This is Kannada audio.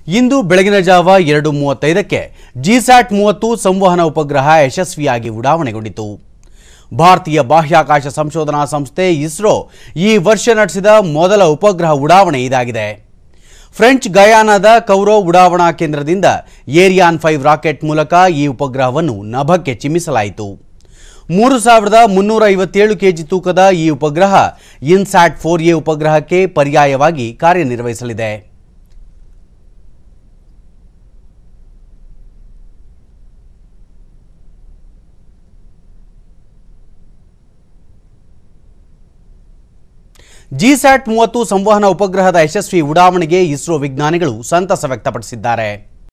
ಇಂದು ಬೆಳಗಿನ ಜಾವ ಎರಡು ಮೂವತ್ತೈದಕ್ಕೆ ಜಿಸ್ಯಾಟ್ ಮೂವತ್ತು ಸಂವಹನ ಉಪಗ್ರಹ ಯಶಸ್ವಿಯಾಗಿ ಉಡಾವಣೆಗೊಂಡಿತು ಭಾರತೀಯ ಬಾಹ್ಯಾಕಾಶ ಸಂಶೋಧನಾ ಸಂಸ್ಥೆ ಇಸ್ರೋ ಈ ವರ್ಷ ನಡೆಸಿದ ಮೊದಲ ಉಪಗ್ರಹ ಉಡಾವಣೆ ಇದಾಗಿದೆ ಫ್ರೆಂಚ್ ಗಯಾನಾದ ಕೌರೋ ಉಡಾವಣಾ ಕೇಂದ್ರದಿಂದ ಏರಿಯಾನ್ ಫೈವ್ ರಾಕೆಟ್ ಮೂಲಕ ಈ ಉಪಗ್ರಹವನ್ನು ನಭಕ್ಕೆ ಚಿಮ್ಮಿಸಲಾಯಿತು ಮೂರು ಸಾವಿರದ ಮುನ್ನೂರ ಐವತ್ತೇಳು ಕೆಜಿ ತೂಕದ ಈ ಉಪಗ್ರಹ ಇನ್ಸ್ಯಾಟ್ ಫೋರ್ ಎ ಉಪಗ್ರಹಕ್ಕೆ ಪರ್ಯಾಯವಾಗಿ ಕಾರ್ಯನಿರ್ವಹಿಸಲಿದೆ ಜಿಸ್ಯಾಟ್ ಮೂವತ್ತು ಸಂವಹನ ಉಪಗ್ರಹದ ಯಶಸ್ವಿ ಉಡಾವಣೆಗೆ ಇಸ್ರೋ ವಿಜ್ಞಾನಿಗಳು ಸಂತಸ ವ್ಯಕ್ತಪಡಿಸಿದ್ದಾರೆ